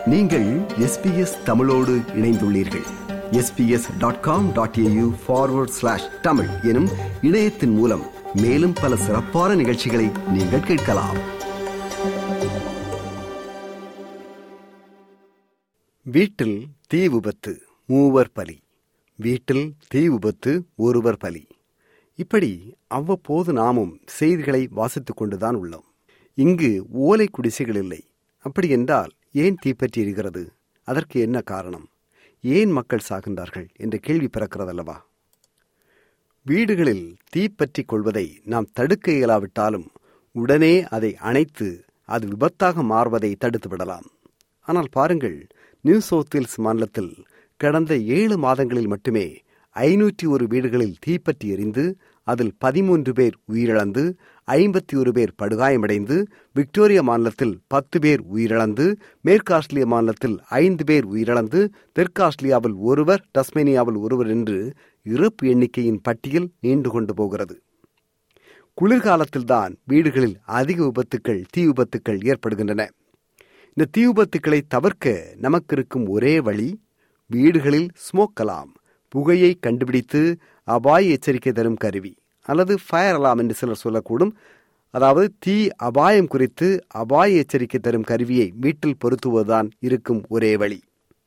நீங்கள் எஸ்பிஎஸ் தமிழோடு இணைந்துள்ளீர்கள் SBS dot com dot AU forward slash Tamil எனும் இணையத்தின் மூலம் மேலும் பல சிறப்பான நிகழ்ச்சிகளை நீங்கள் கேட்கலாம் வீட்டில் தீ விபத்து மூவர் பலி வீட்டில் தீ விபத்து ஒருவர் பலி இப்படி அவ்வப்போது நாமும் செய்திகளை வாசித்துக் கொண்டுதான் உள்ளோம் இங்கு ஓலை குடிசைகள் இல்லை அப்படி என்றால் ஏன் தீப்பற்றி எரிகிறது அதற்கு என்ன காரணம் ஏன் மக்கள் சாகின்றார்கள் என்ற கேள்வி பிறக்கிறதல்லவா வீடுகளில் தீப்பற்றி கொள்வதை நாம் தடுக்க இயலாவிட்டாலும் உடனே அதை அணைத்து அது விபத்தாக மாறுவதை தடுத்து விடலாம் ஆனால் பாருங்கள் நியூ சவுத் வேல்ஸ் மாநிலத்தில் கடந்த ஏழு மாதங்களில் மட்டுமே ஐநூற்றி ஒரு வீடுகளில் தீப்பற்றி எரிந்து அதில் பதிமூன்று பேர் உயிரிழந்து ஐம்பத்தி ஒரு பேர் படுகாயமடைந்து விக்டோரியா மாநிலத்தில் பத்து பேர் உயிரிழந்து மேற்கு ஆஸ்திரேலிய மாநிலத்தில் ஐந்து பேர் உயிரிழந்து தெற்கு ஆஸ்திரேலியாவில் ஒருவர் டஸ்மேனியாவில் ஒருவர் என்று இறப்பு எண்ணிக்கையின் பட்டியல் நீண்டு கொண்டு போகிறது குளிர்காலத்தில்தான் வீடுகளில் அதிக விபத்துக்கள் தீ விபத்துக்கள் ஏற்படுகின்றன இந்த தீ விபத்துக்களை தவிர்க்க நமக்கு இருக்கும் ஒரே வழி வீடுகளில் ஸ்மோக்கலாம் புகையை கண்டுபிடித்து அபாய எச்சரிக்கை தரும் கருவி அல்லது ஃபயர் அலாம் என்று சிலர் சொல்லக்கூடும் அதாவது தீ அபாயம் குறித்து அபாய எச்சரிக்கை தரும் கருவியை வீட்டில் பொருத்துவதுதான் இருக்கும் ஒரே வழி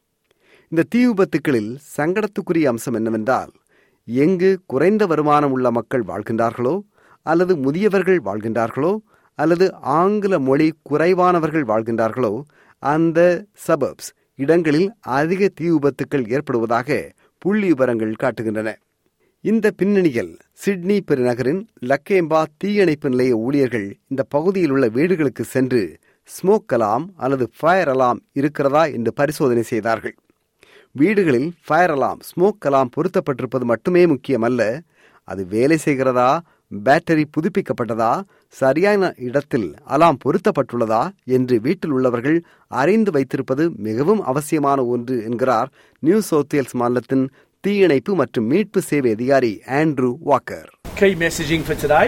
இந்த தீ விபத்துக்களில் சங்கடத்துக்குரிய அம்சம் என்னவென்றால் எங்கு குறைந்த வருமானம் உள்ள மக்கள் வாழ்கின்றார்களோ அல்லது முதியவர்கள் வாழ்கின்றார்களோ அல்லது ஆங்கில மொழி குறைவானவர்கள் வாழ்கின்றார்களோ அந்த சபப்ஸ் இடங்களில் அதிக தீ விபத்துக்கள் ஏற்படுவதாக புள்ளி விவரங்கள் காட்டுகின்றன இந்த பின்னணியில் சிட்னி பெருநகரின் லக்கேம்பா தீயணைப்பு நிலைய ஊழியர்கள் இந்த பகுதியில் உள்ள வீடுகளுக்கு சென்று ஸ்மோக் அலாம் அல்லது ஃபயர் அலாம் இருக்கிறதா என்று பரிசோதனை செய்தார்கள் வீடுகளில் ஃபயர் அலாம் ஸ்மோக் அலாம் பொருத்தப்பட்டிருப்பது மட்டுமே முக்கியமல்ல அது வேலை செய்கிறதா பேட்டரி புதுப்பிக்கப்பட்டதா சரியான இடத்தில் அலாம் பொருத்தப்பட்டுள்ளதா என்று வீட்டில் உள்ளவர்கள் அறிந்து வைத்திருப்பது மிகவும் அவசியமான ஒன்று என்கிறார் நியூ சவுத் வேல்ஸ் மாநிலத்தின் தீயணைப்பு மற்றும் மீட்பு சேவை அதிகாரி Andrew Walker Key messaging for today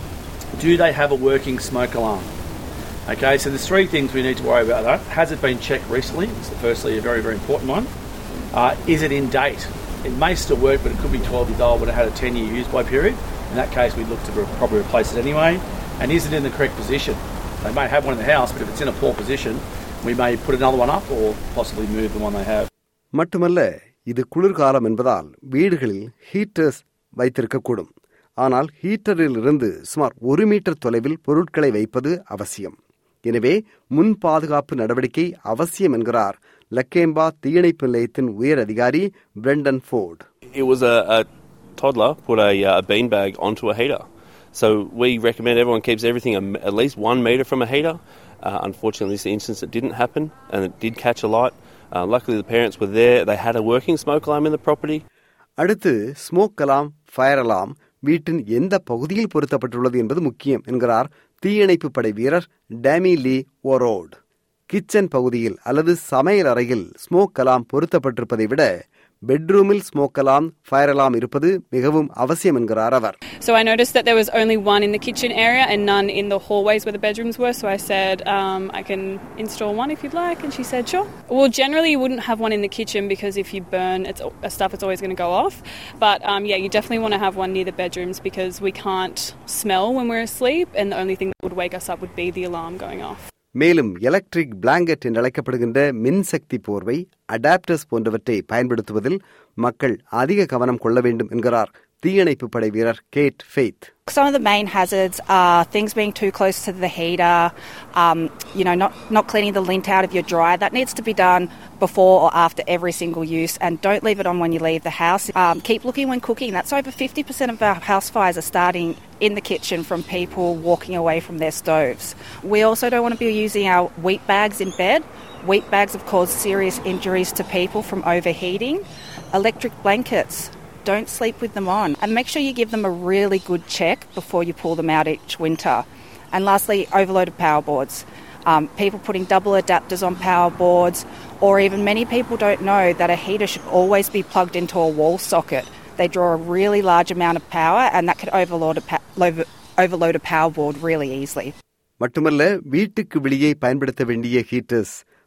do they have a working smoke alarm? Okay, so there's three things we need to worry about that. Has it been checked recently? It's firstly a very, very important one. Uh, is it in date? It may still work, but it could be 12 years old, but it had a 10 year use by period. In that case, we'd look to re- probably replace it anyway. And is it in the correct position? They may have one in the house, but if it's in a poor position, we may put another one up or possibly move the one they have. மட்டுமல்ல இது குளிர்காலம் என்பதால் வீடுகளில் heaters வைத்திருக்கக்கூடும் ஆனால் ஹீட்டரில் இருந்து சுமார் ஒரு metre தொலைவில் பொருட்களை வைப்பது அவசியம் எனவே முன் பாதுகாப்பு நடவடிக்கை அவசியம் என்கிறார் லக்கேம்பா தீயணைப்பு நிலையத்தின் உயர் அதிகாரி Brendan Ford It was a, a toddler put a, uh, a beanbag onto a heater. So we recommend everyone keeps everything a m at least one metre from a heater. Uh, unfortunately, this instance it didn't happen and it did catch alight. Uh, luckily, the parents were there. They had a working smoke alarm in the property. அடுத்து smoke alarm fire alarm வீட்டின் எந்த பகுதியில் பொருத்தப்பட்டுள்ளது என்பது முக்கியம் என்கிறார் தீயணைப்பு படை வீரர் டேமி லீ ஓரோட் கிச்சன் பகுதியில் அல்லது சமையல் அறையில் ஸ்மோக் அலாம் பொருத்தப்பட்டிருப்பதை விட பெட்ரூமில் ஸ்மோக் அலாம் ஃபயர் அலாம் இருப்பது மிகவும் அவசியம் என்கிறார் அவர் So I noticed that there was only one in the kitchen area and none in the hallways where the bedrooms were. So I said, um, I can install one if you'd like. And she said, sure. Well, generally you wouldn't have one in the kitchen because if you burn it's, uh, stuff, it's always going to go off. But um, yeah, you definitely want to have one near the bedrooms because we can't smell when we're asleep. And the only thing that would wake us up would be the alarm going off. மேலும் electric blanket என்று அழைக்கப்படுகின்ற மின்சக்தி போர்வை adapters போன்றவற்றை பயன்படுத்துவதில் மக்கள் அதிக கவனம் கொள்ள வேண்டும் என்கிறார் தீயணைப்பு படை வீரர் Kate Faith Some of the main hazards are things being too close to the heater, um, you know, not, not cleaning the lint out of your dryer. That needs to be done before or after every single use, and don't leave it on when you leave the house. Um, keep looking when cooking. That's over 50% of our house fires are starting in the kitchen from people walking away from their stoves. We also don't want to be using our wheat bags in bed. Wheat bags have caused serious injuries to people from overheating. Electric blankets don't sleep with them on. And make sure you give them a really good check before you pull them out each winter. And lastly, overloaded power boards. Um, people putting double adapters on power boards, or even many people don't know that a heater should always be plugged into a wall socket. They draw a really large amount of power, and that could overload a, pa- over- overload a power board really easily. மட்டுமல்ல வீட்டுக்கு வெளியே பயன்படுத்த வேண்டிய heaters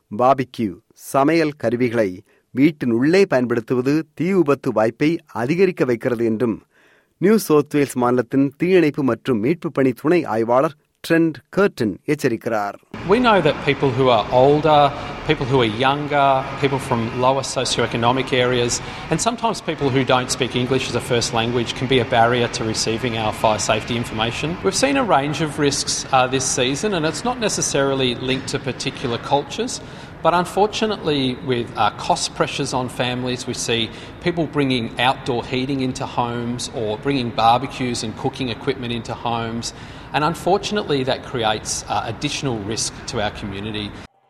barbecue சமையல் கருவிகளை வீட்டின் உள்ளே பயன்படுத்துவது தீ விபத்து வாய்ப்பை அதிகரிக்க வைக்கிறது என்றும் நியூ சவுத் வேல்ஸ் மாநிலத்தின் தீயணைப்பு மற்றும் மீட்பு பணி துணை ஆய்வாளர் ட்ரெண்ட் கர்டன் எச்சரிக்கிறார் We know that people who are older, people who are younger, people from lower socioeconomic areas, and sometimes people who don't speak English as a first language can be a barrier to receiving our fire safety information. We've seen a range of risks uh, this season, and it's not necessarily linked to particular cultures. But unfortunately, with uh, cost pressures on families, we see people bringing outdoor heating into homes or bringing barbecues and cooking equipment into homes. And unfortunately, that creates uh, additional risk to our community.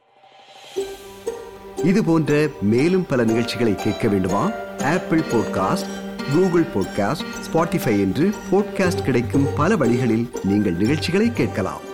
இது போன்ற மேலும் பல நிகழ்ச்சிகளை கேட்க வேண்டுமா Apple podcast Google podcast Spotify என்று podcast கிடைக்கும் பல வழிகளில் நீங்கள் நிகழ்ச்சிகளை கேட்கலாம்